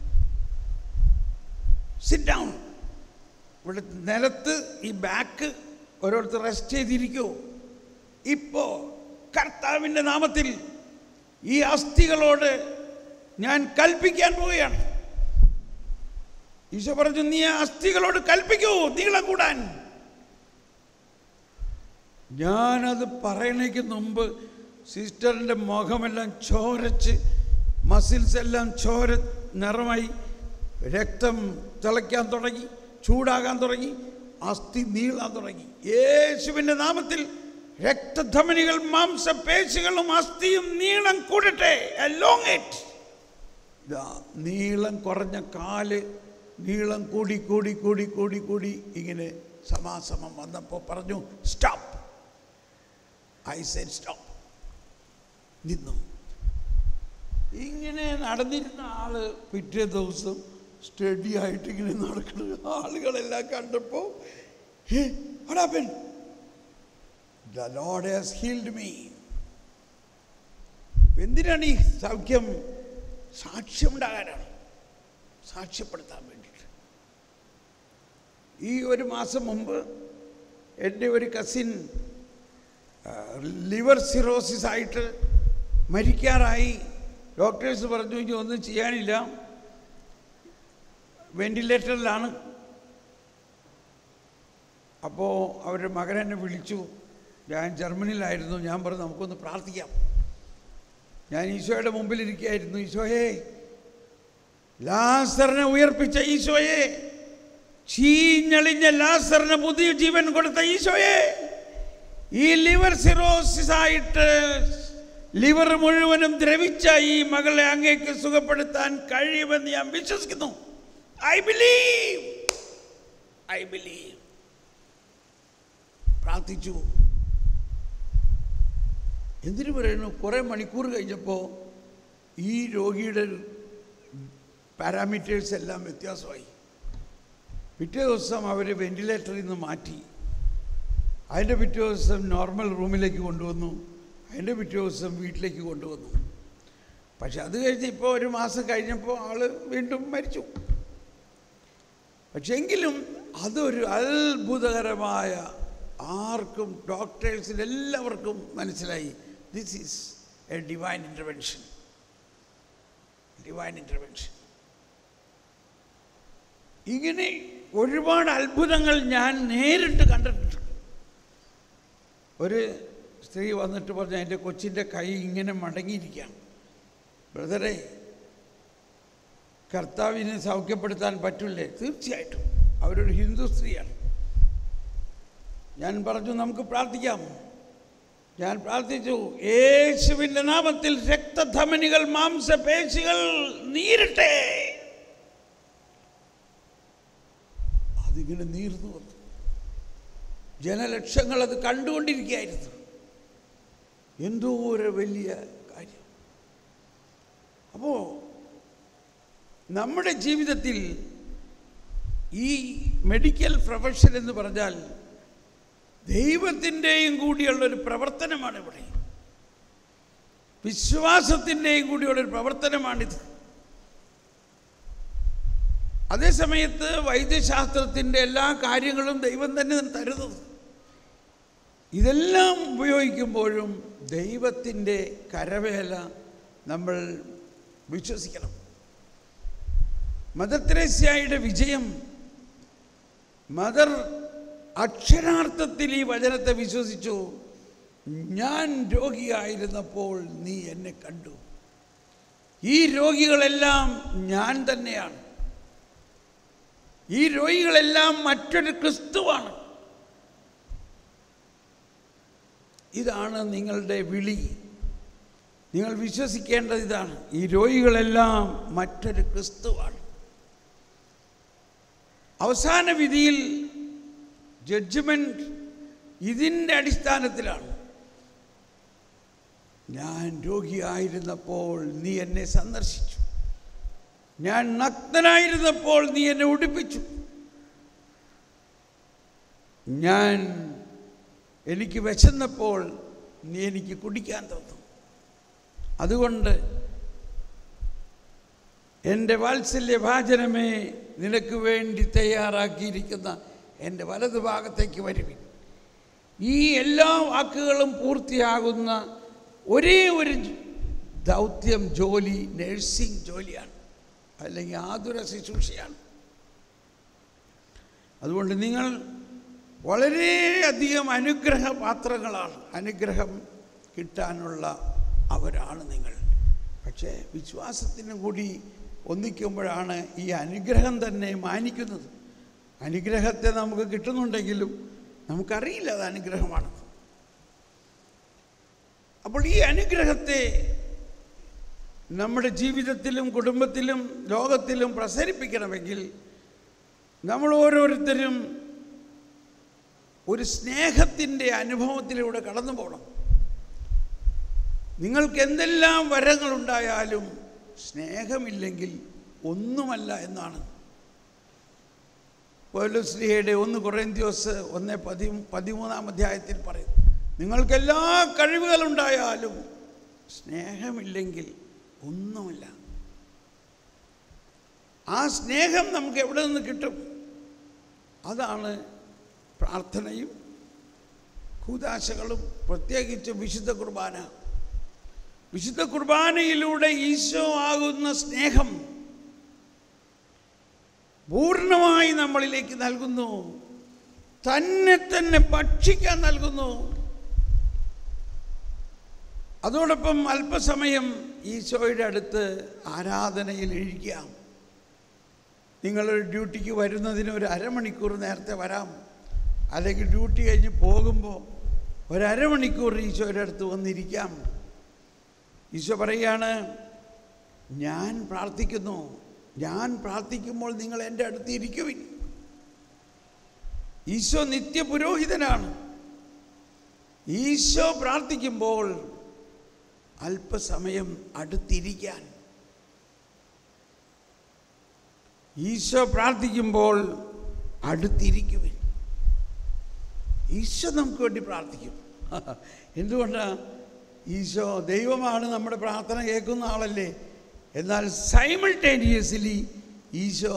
Sit down. ഇവിടെ നിലത്ത് ഈ back ഓരോരുത്തർ rest ചെയ്തിരിക്കൂ ഇപ്പോ കർത്താവിൻ്റെ നാമത്തിൽ ഈ അസ്ഥികളോട് ഞാൻ കൽപ്പിക്കാൻ പോവുകയാണ് ഈശോ പറഞ്ഞു നീ ആ അസ്ഥികളോട് കൽപ്പിക്കൂ നീളം കൂടാൻ ഞാനത് പറയണേക്ക് മുമ്പ് സിസ്റ്ററിൻ്റെ മുഖമെല്ലാം ചോരച്ച് മസിൽസ് എല്ലാം ചോര നിറമായി രക്തം തിളയ്ക്കാൻ തുടങ്ങി ചൂടാകാൻ തുടങ്ങി അസ്ഥി നീളാൻ തുടങ്ങി യേശുവിൻ്റെ നാമത്തിൽ രക്തധമനികൾ മാംസപേശികളും അസ്ഥിയും നീളം കൂടട്ടെ അലോങ് ഇറ്റ് ഇതാ നീളം കുറഞ്ഞ കാല് നീളം കൂടി കൂടി കൂടി കൂടി കൂടി ഇങ്ങനെ സമാസമം വന്നപ്പോൾ പറഞ്ഞു സ്റ്റോപ്പ് ഐ സെഡ് സ്റ്റോപ്പ് നിന്നു ഇങ്ങനെ നടന്നിരുന്ന ആള് പിറ്റേ ദിവസം സ്റ്റഡി ആയിട്ട് ഇങ്ങനെ നടക്കുന്ന ആളുകളെല്ലാം കണ്ടപ്പോൾ the Lord has healed me എന്തിനാണ് ഈ സൗഖ്യം സാക്ഷ്യമുണ്ടാകാനാണ് സാക്ഷ്യപ്പെടുത്താൻ വേണ്ടിയിട്ട് ഈ ഒരു മാസം മുമ്പ് എൻ്റെ ഒരു കസിൻ ലിവർ സിറോസിസ് ആയിട്ട് മരിക്കാറായി ഡോക്ടേഴ്സ് പറഞ്ഞു ഇനി ഒന്നും ചെയ്യാനില്ല വെന്റിലേറ്ററിലാണ് അപ്പോൾ അവരുടെ മകൻ എന്നെ വിളിച്ചു ഞാൻ ജർമ്മനിയിലായിരുന്നു ഞാൻ പറഞ്ഞു നമുക്കൊന്ന് പ്രാർത്ഥിക്കാം ഞാൻ ഈശോയുടെ മുമ്പിലിരിക്കുകയായിരുന്നു ഈശോയെ ലാസറിനെ ഉയർപ്പിച്ച ഈശോയെ ചീഞ്ഞളിഞ്ഞ ലാസറിന് പുതിയ ജീവൻ കൊടുത്ത ഈശോയെ ഈ ലിവർ സിറോസിസ് ആയിട്ട് ലിവർ മുഴുവനും ദ്രവിച്ച ഈ മകളെ അങ്ങേക്ക് സുഖപ്പെടുത്താൻ കഴിയുമെന്ന് ഞാൻ വിശ്വസിക്കുന്നു ഐ ബിലീവ് ഐ ബിലീവ് പ്രാർത്ഥിച്ചു എന്തിനു പറയുന്നു കുറേ മണിക്കൂർ കഴിഞ്ഞപ്പോൾ ഈ രോഗിയുടെ പാരാമീറ്റേഴ്സ് എല്ലാം വ്യത്യാസമായി പിറ്റേ ദിവസം അവർ വെന്റിലേറ്ററിൽ നിന്ന് മാറ്റി അതിൻ്റെ പിറ്റേ ദിവസം നോർമൽ റൂമിലേക്ക് കൊണ്ടുവന്നു അതിൻ്റെ പിറ്റേ ദിവസം വീട്ടിലേക്ക് കൊണ്ടുവന്നു പക്ഷെ അത് കഴിഞ്ഞ് ഇപ്പോൾ ഒരു മാസം കഴിഞ്ഞപ്പോൾ ആൾ വീണ്ടും മരിച്ചു പക്ഷെ എങ്കിലും അതൊരു അത്ഭുതകരമായ ആർക്കും ഡോക്ടേഴ്സിന് എല്ലാവർക്കും മനസ്സിലായി this is a divine intervention divine intervention ഇങ്ങനെ ഒരുപാട് അത്ഭുതങ്ങൾ ഞാൻ നേരിട്ട് കണ്ടിട്ടുണ്ട് ഒരു സ്ത്രീ വന്നിട്ട് പറഞ്ഞ എൻ്റെ കൊച്ചിൻ്റെ കൈ ഇങ്ങനെ മടങ്ങിയിരിക്കുകയാണ് ബ്രദറെ കർത്താവിനെ സൗഖ്യപ്പെടുത്താൻ പറ്റില്ലേ തീർച്ചയായിട്ടും അവരൊരു ഹിന്ദു സ്ത്രീയാണ് ഞാൻ പറഞ്ഞു നമുക്ക് പ്രാർത്ഥിക്കാം ഞാൻ പ്രാർത്ഥിച്ചു യേശുവിൻ്റെ നാമത്തിൽ രക്തധമനികൾ മാംസപേശികൾ നീരട്ടെ അതിങ്ങനെ നീർന്നു വന്നു ജനലക്ഷങ്ങൾ അത് കണ്ടുകൊണ്ടിരിക്കുകയായിരുന്നു എന്തോ ഒരു വലിയ കാര്യം അപ്പോൾ നമ്മുടെ ജീവിതത്തിൽ ഈ മെഡിക്കൽ പ്രൊഫഷൻ എന്ന് പറഞ്ഞാൽ ദൈവത്തിൻ്റെയും കൂടിയുള്ളൊരു പ്രവർത്തനമാണ് ഇവിടെ വിശ്വാസത്തിൻ്റെയും കൂടിയുള്ളൊരു പ്രവർത്തനമാണിത് അതേ സമയത്ത് വൈദ്യശാസ്ത്രത്തിൻ്റെ എല്ലാ കാര്യങ്ങളും ദൈവം തന്നെ തരുന്നത് ഇതെല്ലാം ഉപയോഗിക്കുമ്പോഴും ദൈവത്തിൻ്റെ കരവേല നമ്മൾ വിശ്വസിക്കണം മദർ തെരേസ്യയുടെ വിജയം മദർ അക്ഷരാർത്ഥത്തിൽ ഈ വചനത്തെ വിശ്വസിച്ചു ഞാൻ രോഗിയായിരുന്നപ്പോൾ നീ എന്നെ കണ്ടു ഈ രോഗികളെല്ലാം ഞാൻ തന്നെയാണ് ഈ രോഗികളെല്ലാം മറ്റൊരു ക്രിസ്തുവാണ് ഇതാണ് നിങ്ങളുടെ വിളി നിങ്ങൾ വിശ്വസിക്കേണ്ടത് ഇതാണ് ഈ രോഗികളെല്ലാം മറ്റൊരു ക്രിസ്തുവാണ് അവസാന വിധിയിൽ ജഡ്ജ്മെൻറ്റ് ഇതിൻ്റെ അടിസ്ഥാനത്തിലാണ് ഞാൻ രോഗിയായിരുന്നപ്പോൾ നീ എന്നെ സന്ദർശിച്ചു ഞാൻ നഗ്നനായിരുന്നപ്പോൾ നീ എന്നെ ഉടുപ്പിച്ചു ഞാൻ എനിക്ക് വിശന്നപ്പോൾ നീ എനിക്ക് കുടിക്കാൻ തന്നു അതുകൊണ്ട് എൻ്റെ വാത്സല്യഭാചനമേ നിനക്ക് വേണ്ടി തയ്യാറാക്കിയിരിക്കുന്ന എൻ്റെ വലതുഭാഗത്തേക്ക് വരുവിൻ ഈ എല്ലാ വാക്കുകളും പൂർത്തിയാകുന്ന ഒരേ ഒരു ദൗത്യം ജോലി നഴ്സിംഗ് ജോലിയാണ് അല്ലെങ്കിൽ ആതുര ശുശ്രൂഷയാണ് അതുകൊണ്ട് നിങ്ങൾ വളരെയധികം അനുഗ്രഹ പാത്രങ്ങളാണ് അനുഗ്രഹം കിട്ടാനുള്ള അവരാണ് നിങ്ങൾ പക്ഷേ വിശ്വാസത്തിന് കൂടി ഒന്നിക്കുമ്പോഴാണ് ഈ അനുഗ്രഹം തന്നെ മാനിക്കുന്നത് അനുഗ്രഹത്തെ നമുക്ക് കിട്ടുന്നുണ്ടെങ്കിലും നമുക്കറിയില്ല അത് അനുഗ്രഹമാണെന്ന് അപ്പോൾ ഈ അനുഗ്രഹത്തെ നമ്മുടെ ജീവിതത്തിലും കുടുംബത്തിലും ലോകത്തിലും പ്രസരിപ്പിക്കണമെങ്കിൽ നമ്മൾ ഓരോരുത്തരും ഒരു സ്നേഹത്തിൻ്റെ അനുഭവത്തിലൂടെ കടന്നു പോകണം നിങ്ങൾക്ക് എന്തെല്ലാം വരങ്ങളുണ്ടായാലും സ്നേഹമില്ലെങ്കിൽ ഒന്നുമല്ല എന്നാണ് പൗലോസ്ലിഹയുടെ ഒന്ന് കൊറേന്ത്യോസ് ഒന്ന് പതി പതിമൂന്നാം അധ്യായത്തിൽ പറയും നിങ്ങൾക്ക് എല്ലാ കഴിവുകളുണ്ടായാലും സ്നേഹമില്ലെങ്കിൽ ഒന്നുമില്ല ആ സ്നേഹം നമുക്ക് എവിടെ നിന്ന് കിട്ടും അതാണ് പ്രാർത്ഥനയും കൂതാശകളും പ്രത്യേകിച്ച് വിശുദ്ധ കുർബാന വിശുദ്ധ കുർബാനയിലൂടെ ഈശോ ആകുന്ന സ്നേഹം പൂർണ്ണമായി നമ്മളിലേക്ക് നൽകുന്നു തന്നെ തന്നെ ഭക്ഷിക്കാൻ നൽകുന്നു അതോടൊപ്പം അല്പസമയം ഈശോയുടെ അടുത്ത് ആരാധനയിൽ ഇരിക്കാം നിങ്ങളൊരു ഡ്യൂട്ടിക്ക് വരുന്നതിന് ഒരു അരമണിക്കൂർ നേരത്തെ വരാം അല്ലെങ്കിൽ ഡ്യൂട്ടി കഴിഞ്ഞ് പോകുമ്പോൾ ഒരു അരമണിക്കൂർ ഈശോയുടെ അടുത്ത് വന്നിരിക്കാം ഈശോ പറയുകയാണ് ഞാൻ പ്രാർത്ഥിക്കുന്നു ഞാൻ പ്രാർത്ഥിക്കുമ്പോൾ നിങ്ങൾ എൻ്റെ അടുത്ത് ഇരിക്കുവിൻ ഈശോ നിത്യപുരോഹിതനാണ് ഈശോ പ്രാർത്ഥിക്കുമ്പോൾ അല്പസമയം അടുത്തിരിക്കാൻ ഈശോ പ്രാർത്ഥിക്കുമ്പോൾ അടുത്തിരിക്കുവിൻ ഈശോ നമുക്ക് വേണ്ടി പ്രാർത്ഥിക്കും എന്തുകൊണ്ടാണ് ഈശോ ദൈവമാണ് നമ്മുടെ പ്രാർത്ഥന കേൾക്കുന്ന ആളല്ലേ എന്നാൽ സൈമിൾട്ടേനിയസ്ലി ഈശോ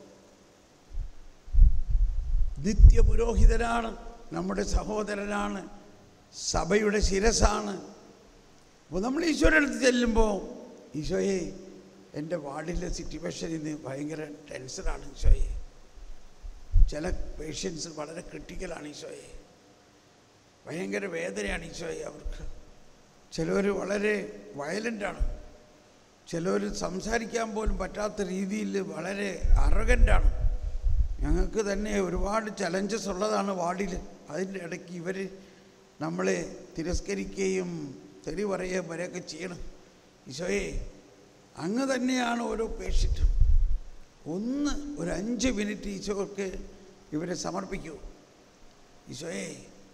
നിത്യപുരോഹിതനാണ് നമ്മുടെ സഹോദരനാണ് സഭയുടെ ശിരസാണ് അപ്പോൾ നമ്മൾ ഈശോയുടെ അടുത്ത് ചെല്ലുമ്പോൾ ഈശോയെ എൻ്റെ വാർഡിലെ സിറ്റുവേഷൻ ഇന്ന് ഭയങ്കര ടെൻഷനാണ് ഈശോയെ ചില പേഷ്യൻസ് വളരെ ക്രിട്ടിക്കലാണ് ഈശോയെ ഭയങ്കര വേദനയാണ് ഈശോയെ അവർക്ക് ചിലവർ വളരെ വയലൻ്റാണ് ചിലവർ സംസാരിക്കാൻ പോലും പറ്റാത്ത രീതിയിൽ വളരെ അറഗൻ്റാണ് ഞങ്ങൾക്ക് തന്നെ ഒരുപാട് ചലഞ്ചസ് ഉള്ളതാണ് വാർഡിൽ അതിൻ്റെ ഇടയ്ക്ക് ഇവർ നമ്മളെ തിരസ്കരിക്കുകയും തെറി പറയുകയും വരെയൊക്കെ ചെയ്യണം ഈശോയെ അങ്ങ് തന്നെയാണ് ഓരോ പേഷ്യൻറ്റും ഒന്ന് ഒരു അഞ്ച് മിനിറ്റ് ഈശോക്ക് ഇവരെ സമർപ്പിക്കൂ ഈശോയെ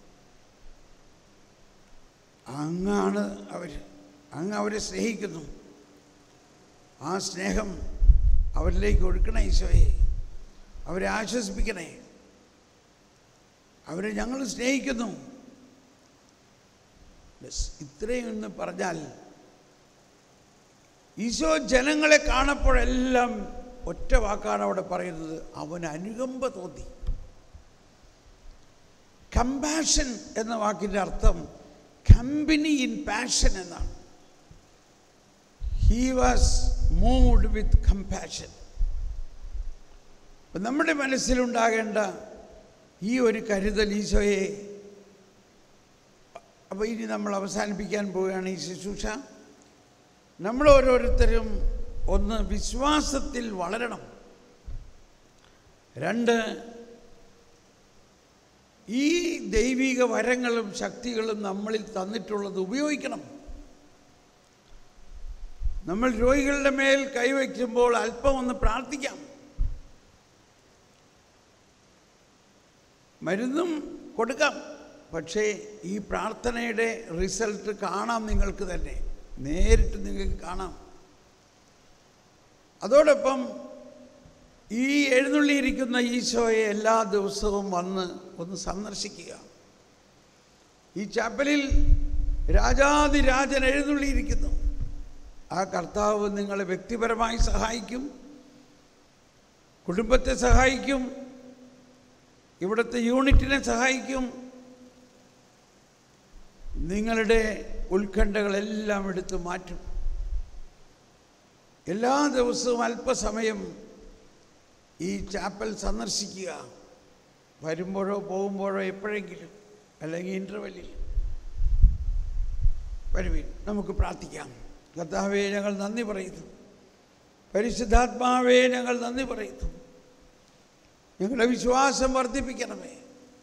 അങ്ങാണ് അവർ അങ്ങ് അവരെ സ്നേഹിക്കുന്നു ആ സ്നേഹം അവരിലേക്ക് ഒഴുക്കണേ ഈശോയെ അവരെ ആശ്വസിപ്പിക്കണേ അവരെ ഞങ്ങൾ സ്നേഹിക്കുന്നു ബസ് ഇത്രയും എന്ന് പറഞ്ഞാൽ ഈശോ ജനങ്ങളെ കാണപ്പോഴെല്ലാം ഒറ്റ വാക്കാണ് അവിടെ പറയുന്നത് അവന് അനുകമ്പ തോന്നി കമ്പാഷൻ എന്ന വാക്കിൻ്റെ അർത്ഥം കമ്പനി ഇൻ പാഷൻ എന്നാണ് he was moved with compassion അപ്പം നമ്മുടെ മനസ്സിലുണ്ടാകേണ്ട ഈ ഒരു കരുതൽ ഈശോയെ അപ്പോൾ ഇനി നമ്മൾ അവസാനിപ്പിക്കാൻ പോവുകയാണ് ഈ ശുശ്രൂഷ നമ്മൾ ഓരോരുത്തരും ഒന്ന് വിശ്വാസത്തിൽ വളരണം രണ്ട് ഈ ദൈവിക വരങ്ങളും ശക്തികളും നമ്മളിൽ തന്നിട്ടുള്ളത് ഉപയോഗിക്കണം നമ്മൾ രോഗികളുടെ മേൽ കൈവയ്ക്കുമ്പോൾ അല്പം ഒന്ന് പ്രാർത്ഥിക്കാം മരുന്നും കൊടുക്കാം പക്ഷേ ഈ പ്രാർത്ഥനയുടെ റിസൾട്ട് കാണാം നിങ്ങൾക്ക് തന്നെ നേരിട്ട് നിങ്ങൾക്ക് കാണാം അതോടൊപ്പം ഈ എഴുന്നള്ളിയിരിക്കുന്ന ഈശോയെ എല്ലാ ദിവസവും വന്ന് ഒന്ന് സന്ദർശിക്കുക ഈ ചാപ്പലിൽ രാജാതിരാജൻ എഴുന്നള്ളിയിരിക്കുന്നു ആ കർത്താവ് നിങ്ങളെ വ്യക്തിപരമായി സഹായിക്കും കുടുംബത്തെ സഹായിക്കും ഇവിടുത്തെ യൂണിറ്റിനെ സഹായിക്കും നിങ്ങളുടെ ഉത്കണ്ഠകളെല്ലാം എടുത്തു മാറ്റും എല്ലാ ദിവസവും അല്പസമയം ഈ ചാപ്പൽ സന്ദർശിക്കുക വരുമ്പോഴോ പോകുമ്പോഴോ എപ്പോഴെങ്കിലും അല്ലെങ്കിൽ ഇൻ്റർവെല്ലിൽ വരുവിൻ നമുക്ക് പ്രാർത്ഥിക്കാം കർത്താവേ ഞങ്ങൾ നന്ദി പറയുന്നു പരിശുദ്ധാത്മാവേ ഞങ്ങൾ നന്ദി പറയുന്നു ഞങ്ങളുടെ വിശ്വാസം വർദ്ധിപ്പിക്കണമേ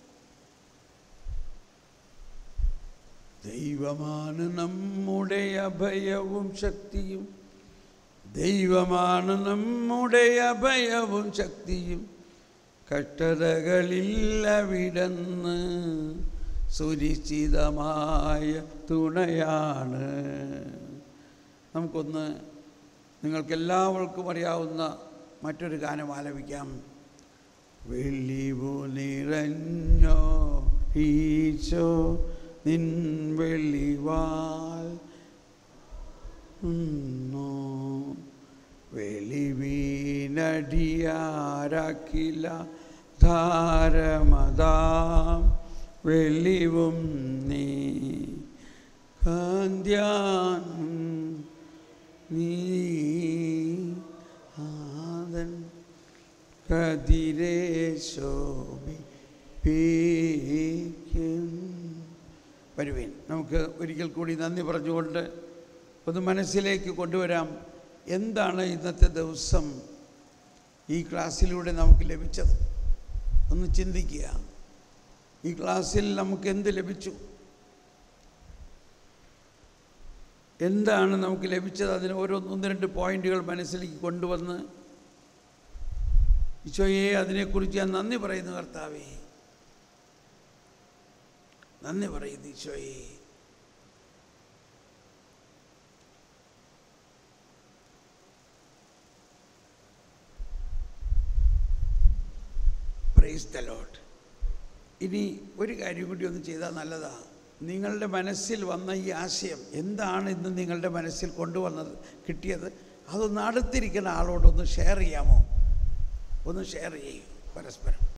ദൈവമാണ് നമ്മുടെ അഭയവും ശക്തിയും ദൈവമാണ് നമ്മുടെ അഭയവും ശക്തിയും കഷ്ടതകളിൽ അവിടന്ന് സുരക്ഷിതമായ തുണയാണ് നമുക്കൊന്ന് നിങ്ങൾക്കെല്ലാവർക്കും അറിയാവുന്ന മറ്റൊരു ഗാനം ആലപിക്കാം വെളിവു നിറഞ്ഞോ ഈശോ നിൻ വെളിവാൽ ഉന്നോ വെളിവീനടിയാരാക്കില്ല ധാരമതാം വെളിവും നീ കാന്ത്യാൻ നീ ആദൻ കതിരേ ശോഭിപ്പിക്കും വരുവേൻ നമുക്ക് ഒരിക്കൽ കൂടി നന്ദി പറഞ്ഞുകൊണ്ട് ഒന്ന് മനസ്സിലേക്ക് കൊണ്ടുവരാം എന്താണ് ഇന്നത്തെ ദിവസം ഈ ക്ലാസ്സിലൂടെ നമുക്ക് ലഭിച്ചത് ഒന്ന് ചിന്തിക്കുക ഈ ക്ലാസ്സിൽ നമുക്ക് എന്ത് ലഭിച്ചു എന്താണ് നമുക്ക് ലഭിച്ചത് അതിന് ഓരോ ഒന്ന് രണ്ട് പോയിന്റുകൾ മനസ്സിലേക്ക് കൊണ്ടുവന്ന് ഈശോയെ അതിനെക്കുറിച്ച് ഞാൻ നന്ദി പറയുന്നു കർത്താവേ നന്ദി പറയുന്നു ഈശോയെ പ്രൈസ് ദ ലോട്ട് ഇനി ഒരു കാര്യം കൂടി ഒന്ന് ചെയ്താൽ നല്ലതാണ് നിങ്ങളുടെ മനസ്സിൽ വന്ന ഈ ആശയം എന്താണ് ഇന്ന് നിങ്ങളുടെ മനസ്സിൽ കൊണ്ടുവന്നത് കിട്ടിയത് അതൊന്ന് അടുത്തിരിക്കുന്ന ആളോടൊന്ന് ഷെയർ ചെയ്യാമോ ഒന്ന് ഷെയർ ചെയ്യും പരസ്പരം